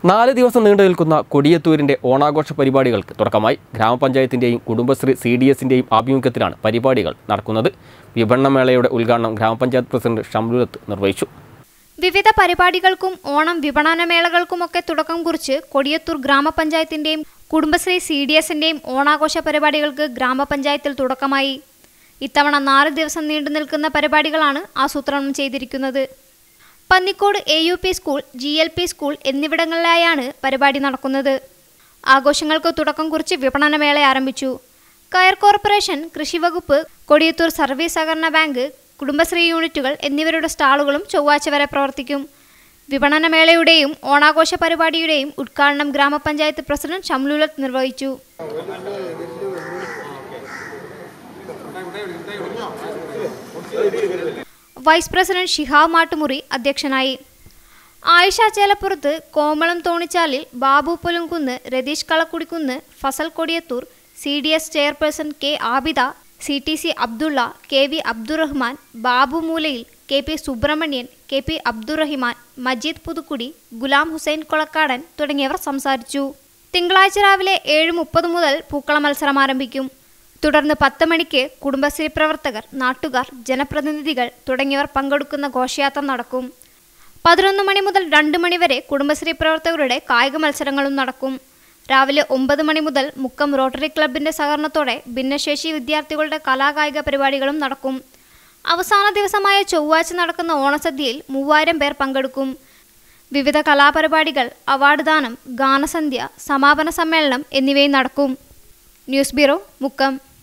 നാല് ദിവസം നീണ്ടു നിൽക്കുന്ന കൊടിയത്തൂരിൻ്റെ ഓണാഘോഷ പരിപാടികൾക്ക് തുടക്കമായി ഗ്രാമപഞ്ചായത്തിൻ്റെയും കുടുംബശ്രീ സി ഡി എസിൻ്റെയും ആഭിമുഖ്യത്തിലാണ് പരിപാടികൾ നടക്കുന്നത് വിപണനമേളയുടെ ഉദ്ഘാടനം ഗ്രാമപഞ്ചായത്ത് പ്രസിഡന്റ് ഷംലുലത്ത് നിർവഹിച്ചു വിവിധ പരിപാടികൾക്കും ഓണം വിപണനമേളകൾക്കുമൊക്കെ തുടക്കം കുറിച്ച് കൊടിയത്തൂർ ഗ്രാമപഞ്ചായത്തിന്റെയും കുടുംബശ്രീ സി ഡി എസിന്റെയും ഓണാഘോഷ പരിപാടികൾക്ക് ഗ്രാമപഞ്ചായത്തിൽ തുടക്കമായി ഇത്തവണ നാല് ദിവസം നീണ്ടു നിൽക്കുന്ന പരിപാടികളാണ് ആസൂത്രണം ചെയ്തിരിക്കുന്നത് Pannikode A U P school G L P school എന്നിവിടങ്ങളിലായാണ് പരിപാടി നടക്കുന്നത് ആഘോഷങ്ങൾക്ക് തുടക്കം കുറിച്ച് വിപണനമേള ആരംഭിച്ചു കയർ കോർപ്പറേഷൻ കൃഷിവകുപ്പ് കൊടിയത്തൂർ സർവീസ് സഹകരണ ബാങ്ക് കുടുംബശ്രീ യൂണിറ്റുകൾ എന്നിവരുടെ സ്റ്റാളുകളും ചൊവ്വാഴ്ച വരെ പ്രവർത്തിക്കും വിപണനമേളയുടെയും ഓണാഘോഷ പരിപാടിയുടെയും ഉദ്ഘാടനം ഗ്രാമപഞ്ചായത്ത് പ്രസിഡന്റ് ഷംലുലത്ത് നിർവഹിച്ചു വൈസ് പ്രസിഡന്റ് ഷിഹാബ് മാട്ടുമുറി അധ്യക്ഷനായി Ayisha Chelappurath Komalam Thonichalil Babu Pulumkunnu Ratheesh Kalakkudikkunnu Fasal Kodiyathur C D S chairperson K Abida C T C Abdulla K V Abdurahman Babu Moolayil K P Subrahmanian K P Abdurahiman Majeed Puthukkudi Gulam Hussain Kolakkadan തുടങ്ങിയവർ സംസാരിച്ചു തിങ്കളാഴ്ച രാവിലെ ഏഴ് മുപ്പത് മുതൽ പൂക്കള മത്സരം ആരംഭിക്കും തുടർന്ന് പത്ത് മണിക്ക് കുടുംബശ്രീ പ്രവർത്തകർ നാട്ടുകാർ ജനപ്രതിനിധികൾ തുടങ്ങിയവർ പങ്കെടുക്കുന്ന ഘോഷയാത്ര നടക്കും പതിനൊന്ന് മണി മുതൽ രണ്ട് മണി വരെ കുടുംബശ്രീ പ്രവർത്തകരുടെ കായിക മത്സരങ്ങളും നടക്കും രാവിലെ ഒമ്പത് മണി മുതൽ മുക്കം റോട്ടറി ക്ലബിന്റെ സഹകരണത്തോടെ ഭിന്നശേഷി വിദ്യാർത്ഥികളുടെ കലാകായിക പരിപാടികളും നടക്കും അവസാന ദിവസമായ ചൊവ്വാഴ്ച നടക്കുന്ന ഓണസദ്യയിൽ മൂവായിരം പേർ പങ്കെടുക്കും വിവിധ കലാപരിപാടികൾ അവാർഡ് ദാനം ഗാനസന്ധ്യ സമാപന സമ്മേളനം എന്നിവയും നടക്കും ന്യൂസ് ബ്യൂറോ മുക്കം